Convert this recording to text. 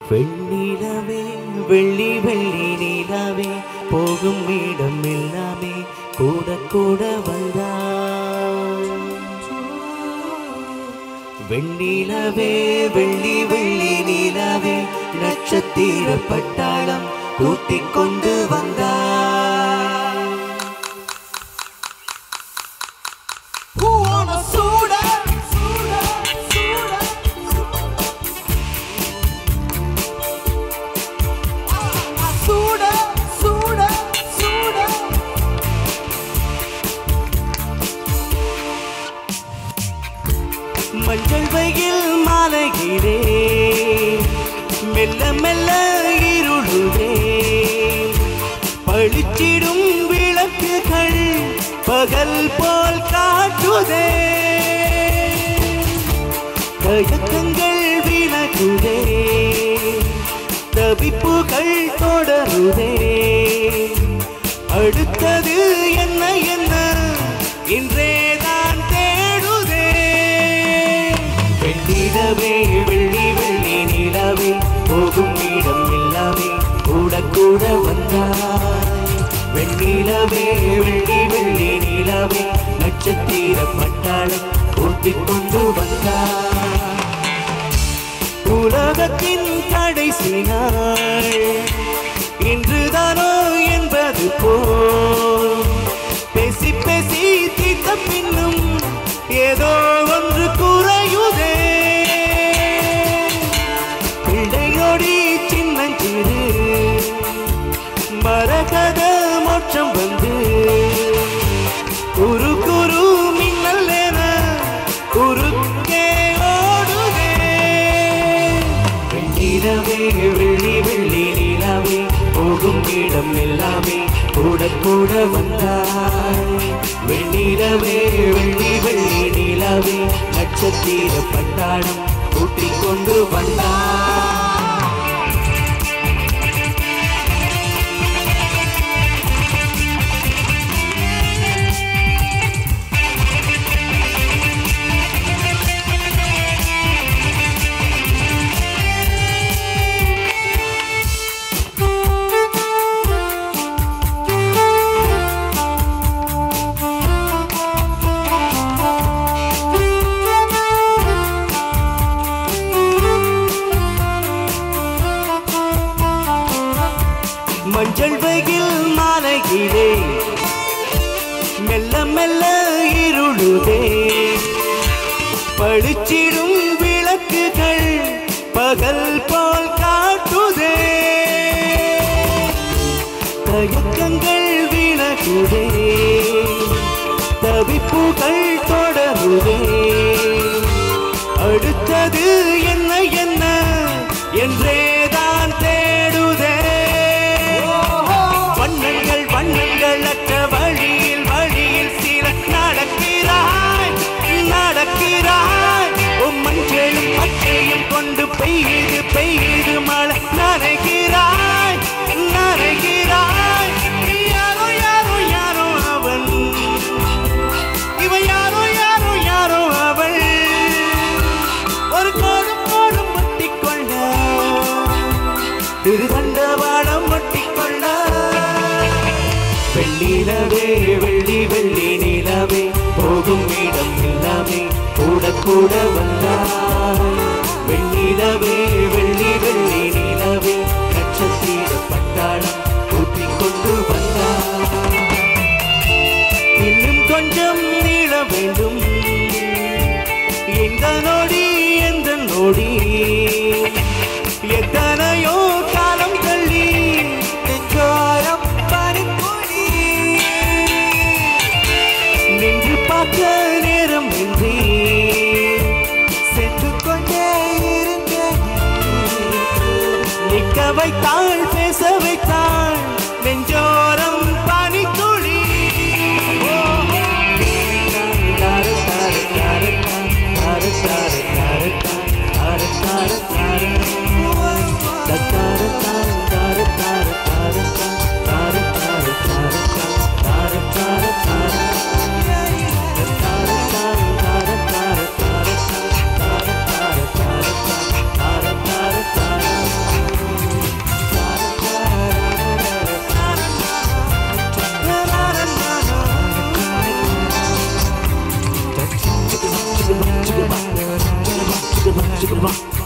வெண்ணிலவே வெள்ளி வெள்ளி நிலாவே போகும் இடம் எல்லாமே கூட கூட வந்தா வெண்ணிலவே வெள்ளி வெள்ளி நிலாவே நட்சத்திர பட்டாளம் கூட்டிக் கொண்டு வந்தா மஞ்சள் வெயில் மாலையிலே மெல்ல மெல்ல இருளுதே பளிச்சிடும் விளக்குகள் பகல் போல் காட்டுதே தயக்கங்கள் விலகுதே தவிப்புகள் தொடருதே அடுத்தது என்ன என்ன இன்றே தான் தேடுதே வெள்ளிடவே வெள்ளி வெள்ளி நிலவே போகும் இடம் எல்லாமே கூட கூட வந்தாய் வெண்ணிலவே வெள்ளி வெள்ளி நிலவே நட்சத்திர பட்டாளம் கூட்டிக் கொண்டு வந்தாய் உலகத்தின் கடைசி நாள் இன்றுதானோ என்பது போல் பேசி பேசி தீர்த்த பின்னும் ஏதோ ஒன்று குறையுதே பிள்ளையோடி சின்னஞ்சிறு மரகத மோட்சம் வந்து குரு குரு மின்னல் என குறுக்கே ஓடுதே வெண்ணிலவே வெள்ளி வெள்ளி நிலாவே போகும் இடம் எல்லாமே கூட கூட வந்தாய் வெண்ணிலவே வெள்ளி வெள்ளி நிலாவே நட்சத்திர பட்டாளம் கூட்டிக் கொண்டு வந்தாய் மஞ்சள் வெயில் மாலையிலே மெல்ல மெல்ல இருளுதே பளிச்சிடும் விளக்குகள் பகல் போல் காட்டுதே தயக்கங்கள் விலகுதே தவிப்புகள் தொடருதே அடுத்தது என்ன என்ன என்றே தான் தேடுதே வண்ணங்கள் வண்ணங்கள் அற்ற வழியில் வழியில் சில நடக்கிறாய் நடக்கிறாய் உம் மஞ்சளும் பச்சையும் கொண்டு பெய்யுது பெய்யுது மழை நனைகிறாய் நனைகிறாய் யாரோ யாரோ யாரோ அவன் இவன் யாரோ யாரோ யாரோ அவள் ஒரு கோடும் கோடும் ஒட்டிக்கொள்ள திருதண்டவாடம் ஒட்டிக்கொள்ள வெள்ளிலவே வெள்ளி வெள்ளி நிலவே போகும் இடம் எல்லாமே கூட கூட வந்தாய் வெள்ளிலவே வெள்ளி வெள்ளி நிலவே நட்சத்திர பட்டாளம் கூட்டிக் கொண்டு வந்தாய் இன்னும் கொஞ்சம் நீள வேண்டும் இந்த நொடி எந்த நொடி எத்தனையோ காலம் தள்ளி நெஞ்சோரம் பனிப்பொழி நின்று பார்க்க நேரம் இன்றி சென்று கொண்டே இருந்தேன் நிற்க வைத்தாள் பேச வைத்தாள் நெஞ்சோரம் பனித்துளி சிக்கமா